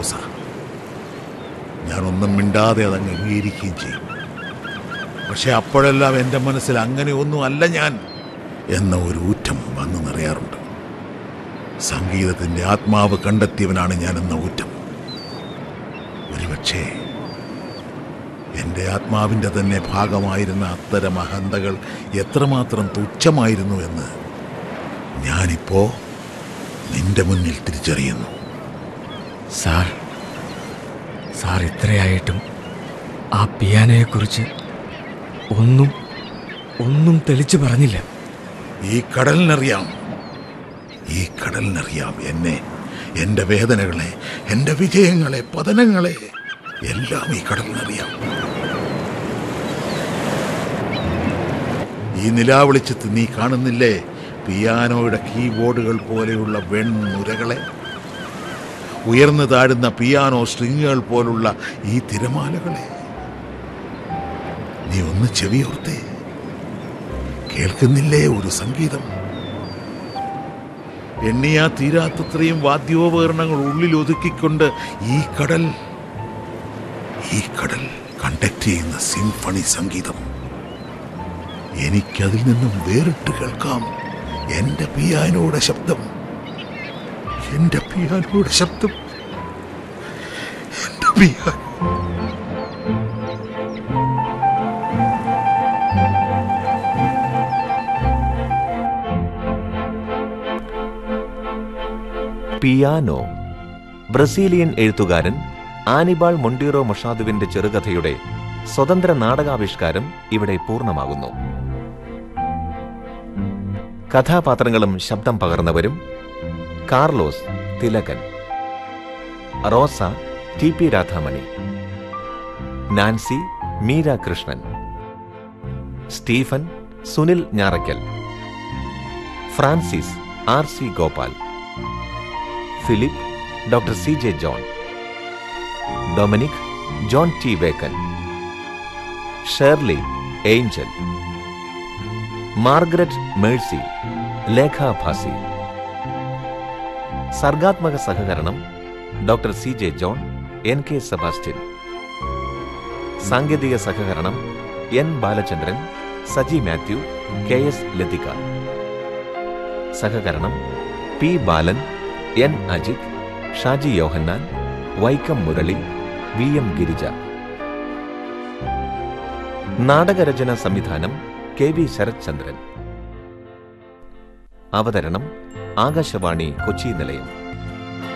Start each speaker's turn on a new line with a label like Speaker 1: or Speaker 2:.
Speaker 1: റോസ ഞാനൊന്നും മിണ്ടാതെ അതങ്ങ് അംഗീകരിക്കുകയും ചെയ്യും പക്ഷെ അപ്പോഴെല്ലാം എൻ്റെ മനസ്സിൽ അങ്ങനെ ഒന്നും അല്ല ഞാൻ എന്ന ഒരു ഊറ്റം വന്നു നിറയാറുണ്ട് സംഗീതത്തിൻ്റെ ആത്മാവ് കണ്ടെത്തിയവനാണ് ഞാൻ എന്ന ഊറ്റം ഒരുപക്ഷേ എൻ്റെ ആത്മാവിൻ്റെ തന്നെ ഭാഗമായിരുന്ന അത്തരം അഹന്തകൾ എത്രമാത്രം തുച്ഛമായിരുന്നു എന്ന് ഞാനിപ്പോ നിന്റെ മുന്നിൽ തിരിച്ചറിയുന്നു
Speaker 2: സാർ സാർ ഇത്രയായിട്ടും ആ പിയാനോയെക്കുറിച്ച് ഒന്നും ഒന്നും തെളിച്ചു പറഞ്ഞില്ല
Speaker 1: ഈ കടലിനറിയാം ഈ കടലിനറിയാം എന്നെ എൻ്റെ വേദനകളെ എൻ്റെ വിജയങ്ങളെ പതനങ്ങളെ എല്ലാം ഈ കടലിനറിയാം ഈ നിലാവിളിച്ചത്ത് നീ കാണുന്നില്ലേ പിയാനോയുടെ കീബോർഡുകൾ പോലെയുള്ള വെൺനുരകളെ ഉയർന്നു താഴുന്ന പിയാനോ സ്ട്രിങ്ങുകൾ പോലുള്ള ഈ തിരമാലകളെ നീ ഒന്ന് ചെവിയോർത്തേ കേൾക്കുന്നില്ലേ ഒരു സംഗീതം എണ്ണിയാ തീരാത്തത്രയും വാദ്യോപകരണങ്ങൾ ഉള്ളിൽ ഒതുക്കിക്കൊണ്ട് ഈ കടൽ ഈ കടൽ കണ്ടക്ട് ചെയ്യുന്ന സിംഫണി സംഗീതം എനിക്കതിൽ നിന്നും വേറിട്ട് കേൾക്കാം എന്റെ പിയാനോയുടെ ശബ്ദം എന്റെ പിയാനോയുടെ ശബ്ദം എന്റെ പിയാനോ
Speaker 3: പിയാനോ ബ്രസീലിയൻ എഴുത്തുകാരൻ ആനിബാൾ മൊണ്ടീറോ മൊഷാദുവിന്റെ ചെറുകഥയുടെ സ്വതന്ത്ര നാടകാവിഷ്കാരം ഇവിടെ പൂർണ്ണമാകുന്നു കഥാപാത്രങ്ങളും ശബ്ദം പകർന്നവരും Carlos Thilakan Rosa T P Radhamani Nancy Meera Krishnan Stephen Sunil Njarackal Francis R C Gopal Philip doctor C J John Dominic John T Vakkan Shirley Angel Margaret Mercy Lekha Bhasi സർഗാത്മക സഹകരണം doctor C J John N K Sebastian സാങ്കേതിക സഹകരണം N Balachandran Saji Mathew K S Lathika സഹകരണം P Balan N Ajith Shaji Yohannan Vaikom Murali V M Girija നാടകരചന സംവിധാനം K V Sarath ചന്ദ്രൻ അവതരണം ആകാശവാണി കൊച്ചി നിലയം